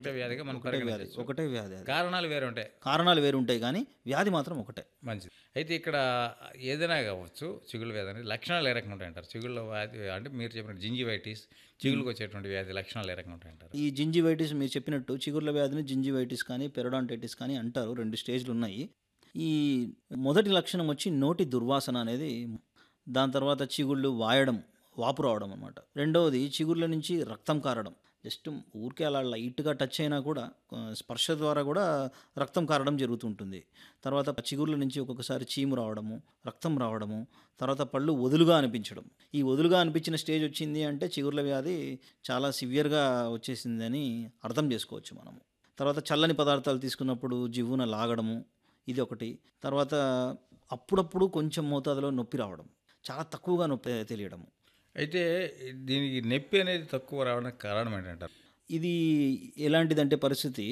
ఒకటే వ్యాధిగా మనం ఒకటే వ్యాధి పరిగణించవచ్చు ఒకటే వ్యాధి అది కారణాలు వేరే ఉంటాయి కారణాలు వేరు ఉంటాయి కానీ వ్యాధి మాత్రం ఒకటే మంచిది అయితే ఇక్కడ ఏదైనా కావచ్చు చిగుళ్ళ వ్యాధి అనేది లక్షణాలు ఏ రకంగా ఉంటాయంటారు చిగుళ్ళ వ్యాధి అంటే మీరు చెప్పిన జింజివైటిస్ చిగుళ్ళకి వచ్చేటువంటి వ్యాధి లక్షణాలు ఏ రకంగా ఉంటాయంటారు ఈ జింజివైటిస్ మీరు చెప్పినట్టు చిగుర్ల వ్యాధిని జింజివైటిస్ కానీ పెరడాంటైటిస్ కానీ అంటారు రెండు స్టేజ్లు ఉన్నాయి ఈ మొదటి లక్షణం వచ్చి నోటి దుర్వాసన అనేది దాని తర్వాత చిగుళ్ళు వాయడం వాపు రావడం అనమాట రెండవది చిగుర్ల నుంచి రక్తం కారడం జస్ట్ ఊరికే అలా లైట్గా టచ్ అయినా కూడా ఆ, స్పర్శ ద్వారా కూడా రక్తం కారడం జరుగుతుంటుంది తర్వాత చిగుర్ల నుంచి ఒక్కొక్కసారి చీము రావడము రక్తం రావడము తర్వాత పళ్ళు వదులుగా అనిపించడం ఈ వదులుగా అనిపించిన స్టేజ్ వచ్చింది అంటే చిగుర్ల వ్యాధి చాలా సివియర్గా వచ్చేసిందని అర్థం చేసుకోవచ్చు మనము తర్వాత చల్లని పదార్థాలు తీసుకున్నప్పుడు జివ్వున లాగడము ఇది ఒకటి తర్వాత అప్పుడప్పుడు కొంచెం మోతాదులో నొప్పి రావడం చాలా తక్కువగా నొప్పి తెలియడము అయితే దీనికి నొప్పి అనేది తక్కువ రావడానికి కారణం ఏంటంటారు ఇది ఎలాంటిదంటే పరిస్థితి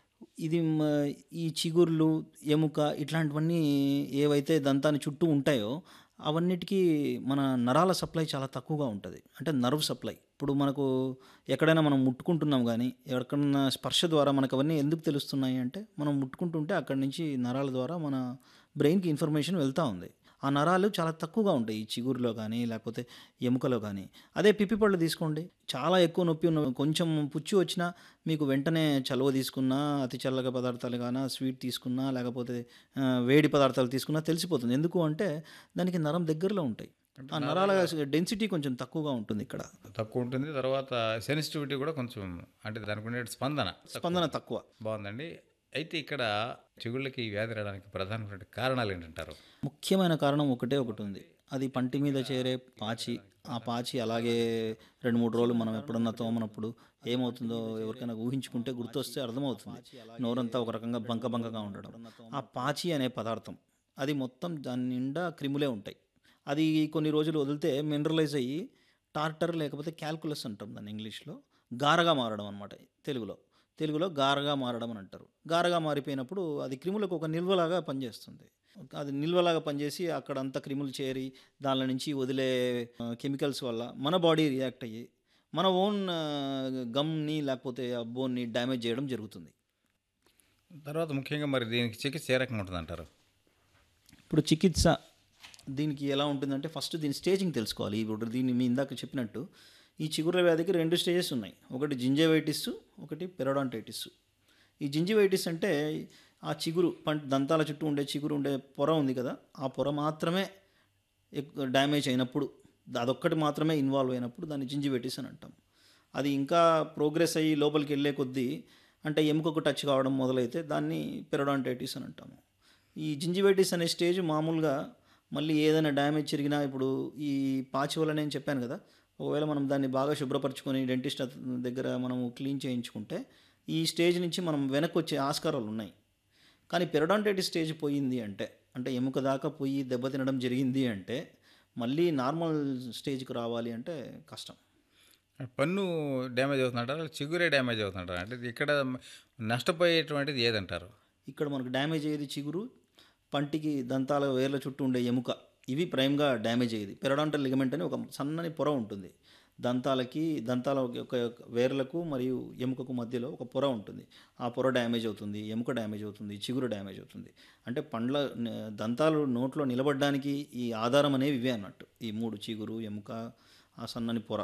ఇది మ- ఈ చిగుర్లు ఎముక ఇట్లాంటివన్నీ ఏవైతే దంతాన్ని చుట్టూ ఉంటాయో అవన్నిటికీ మన నరాల సప్లై చాలా తక్కువగా ఉంటుంది అంటే నర్వ్ సప్లై ఇప్పుడు మనకు ఎక్కడైనా మనం ముట్టుకుంటున్నాం కానీ ఎక్కడన్నా స్పర్శ ద్వారా మనకు అవన్నీ ఎందుకు తెలుస్తున్నాయి అంటే మనం ముట్టుకుంటుంటే అక్కడి నుంచి నరాల ద్వారా మన బ్రెయిన్కి ఇన్ఫర్మేషన్ వెళ్తూ ఉంది ఆ నరాలు చాలా తక్కువగా ఉంటాయి ఈ చిగురులో కానీ లేకపోతే ఎముకలో కానీ అదే పిప్పి పళ్ళు తీసుకోండి చాలా ఎక్కువ నొప్పి ఉన్న కొంచెం పుచ్చి వచ్చినా మీకు వెంటనే చలువ తీసుకున్నా అతి చల్లగా పదార్థాలు కానీ స్వీట్ తీసుకున్నా లేకపోతే ఆ, వేడి పదార్థాలు తీసుకున్నా తెలిసిపోతుంది ఎందుకు అంటే దానికి నరం దగ్గరలో ఉంటాయి ఆ నరాల డెన్సిటీ కొంచెం తక్కువగా ఉంటుంది ఇక్కడ తక్కువ ఉంటుంది తర్వాత సెన్సిటివిటీ కూడా కొంచెం అంటే దానికి ఉండే స్పందన స్పందన తక్కువ బాగుందండి అయితే ఇక్కడ చిగుళ్ళకి ఈ వ్యాధి రావడానికి ప్రధానమైన కారణాలు ఏంటంటారు ముఖ్యమైన కారణం ఒకటే ఒకటి ఉంది అది పంటి మీద చేరే పాచి ఆ పాచి అలాగే రెండు మూడు రోజులు మనం ఎప్పుడన్నా తోమనప్పుడు ఏమవుతుందో ఎవరికైనా ఊహించుకుంటే గుర్తొస్తే అర్థమవుతుంది నోరంతా ఒక రకంగా బంక బంకగా ఉండడం ఆ పాచి అనే పదార్థం అది మొత్తం దాని నిండా క్రిములే ఉంటాయి అది కొన్ని రోజులు వదిలితే మినరలైజ్ అయ్యి టార్టర్ లేకపోతే క్యాల్కులస్ అంటాం దాన్ని ఇంగ్లీష్లో గారగా మారడం అనమాట తెలుగులో తెలుగులో గారగా మారడం అని అంటారు గారగా మారిపోయినప్పుడు అది క్రిములకు ఒక నిల్వలాగా పనిచేస్తుంది అది నిల్వలాగా పనిచేసి అక్కడ అంతా క్రిములు చేరి దానిలో నుంచి వదిలే కెమికల్స్ వల్ల మన బాడీ రియాక్ట్ అయ్యి మన ఓన్ గమ్ని లేకపోతే ఆ బోన్ని డ్యామేజ్ చేయడం జరుగుతుంది తర్వాత ముఖ్యంగా మరి దీనికి చికిత్స ఏ రకంగా ఉంటుంది అంటారు ఇప్పుడు చికిత్స దీనికి ఎలా ఉంటుందంటే ఫస్ట్ దీని స్టేజింగ్ తెలుసుకోవాలి ఇప్పుడు దీన్ని మీ ఇందాక చెప్పినట్టు ఈ చిగుర్ల వ్యాధికి రెండు స్టేజెస్ ఉన్నాయి ఒకటి జింజైవైటిస్ ఒకటి పెరడాంటైటిస్ ఈ జింజివైటిస్ అంటే ఆ చిగురు పంట దంతాల చుట్టూ ఉండే చిగురు ఉండే పొర ఉంది కదా ఆ పొర మాత్రమే ఎక్కువ డ్యామేజ్ అయినప్పుడు అదొక్కటి మాత్రమే ఇన్వాల్వ్ అయినప్పుడు దాన్ని జింజివైటిస్ అని అంటాం అది ఇంకా ప్రోగ్రెస్ అయ్యి లోపలికి వెళ్ళే కొద్దీ అంటే ఎముకకు టచ్ కావడం మొదలైతే దాన్ని పెరడాంటైటిస్ అని అంటాము ఈ జింజివైటిస్ అనే స్టేజ్ మామూలుగా మళ్ళీ ఏదైనా డ్యామేజ్ జరిగినా ఇప్పుడు ఈ పాచి వల్ల నేను చెప్పాను కదా ఒకవేళ మనం దాన్ని బాగా శుభ్రపరచుకొని డెంటిస్ట్ అత- దగ్గర మనము క్లీన్ చేయించుకుంటే ఈ స్టేజ్ నుంచి మనం వెనక్కి వచ్చే ఆస్కారాలు ఉన్నాయి కానీ పెరడాంటైటిస్ స్టేజ్ పోయింది అంటే అంటే ఎముక దాకా పోయి దెబ్బతినడం జరిగింది అంటే మళ్ళీ నార్మల్ స్టేజ్కి రావాలి అంటే కష్టం పన్ను డ్యామేజ్ అవుతుందంటారా చిగురే డ్యామేజ్ అవుతుంటారా అంటే ఇక్కడ నష్టపోయేటువంటిది ఏదంటారు ఇక్కడ మనకు డ్యామేజ్ అయ్యేది చిగురు పంటికి దంతాల వేర్ల చుట్టూ ఉండే ఎముక ఇవి ప్రైమ్గా డ్యామేజ్ అయ్యేది పెరడాంటల్ లిగమెంట్ అని ఒక సన్నని పొర ఉంటుంది దంతాలకి దంతాల యొక్క వేర్లకు మరియు ఎముకకు మధ్యలో ఒక పొర ఉంటుంది ఆ పొర డ్యామేజ్ అవుతుంది ఎముక డ్యామేజ్ అవుతుంది చిగురు డ్యామేజ్ అవుతుంది అంటే పండ్ల న- దంతాలు నోట్లో నిలబడడానికి ఈ ఆధారం అనేవి ఇవే అన్నట్టు ఈ మూడు చిగురు ఎముక ఆ సన్నని పొర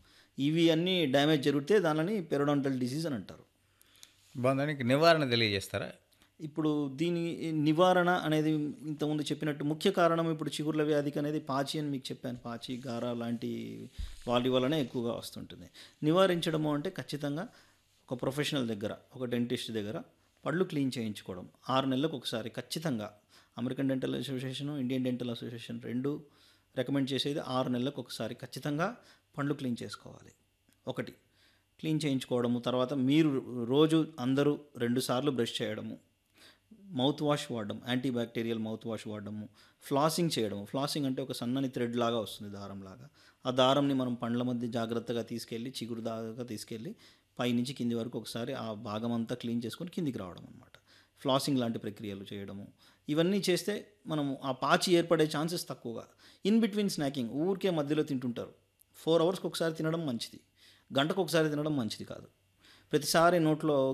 ఇవి అన్నీ డ్యామేజ్ జరిగితే దానిని పెరడాంటల్ డిసీజ్ అని అంటారు బాగుందానికి నివారణ తెలియజేస్తారా ఇప్పుడు దీని నివారణ అనేది ఇంతకుముందు చెప్పినట్టు ముఖ్య కారణం ఇప్పుడు చిగుర్ల వ్యాధికి అనేది పాచి అని మీకు చెప్పాను పాచి గార లాంటి వాటి వల్లనే ఎక్కువగా వస్తుంటుంది నివారించడము అంటే ఖచ్చితంగా ఒక ప్రొఫెషనల్ దగ్గర ఒక డెంటిస్ట్ దగ్గర పళ్ళు క్లీన్ చేయించుకోవడం ఆరు నెలలకు ఒకసారి ఖచ్చితంగా American dental association Indian dental association రెండు రికమెండ్ చేసేది ఆరు నెలలకు ఒకసారి ఖచ్చితంగా పళ్ళు క్లీన్ చేసుకోవాలి ఒకటి క్లీన్ చేయించుకోవడము తర్వాత మీరు రోజు అందరూ రెండు సార్లు బ్రష్ చేయడము మౌత్ వాష్ వాడడం యాంటీ బ్యాక్టీరియల్ మౌత్ వాష్ వాడడము ఫ్లాసింగ్ చేయడం ఫ్లాసింగ్ అంటే ఒక సన్నని థ్రెడ్ లాగా వస్తుంది దారం లాగా ఆ దారంని మనం పండ్ల మధ్య జాగ్రత్తగా తీసుకెళ్ళి చిగురు దాకా తీసుకెళ్ళి పైనుంచి కింది వరకు ఒకసారి ఆ భాగం అంతా క్లీన్ చేసుకొని కిందికి రావడం అనమాట ఫ్లాసింగ్ లాంటి ప్రక్రియలు చేయడము ఇవన్నీ చేస్తే మనము ఆ పాచి ఏర్పడే ఛాన్సెస్ తక్కువగా ఇన్ బిట్వీన్ స్నాకింగ్ ఊరికే మధ్యలో తింటుంటారు ఫోర్ అవర్స్కి ఒకసారి తినడం మంచిది గంటకు ఒకసారి తినడం మంచిది కాదు ప్రతిసారి నోట్లో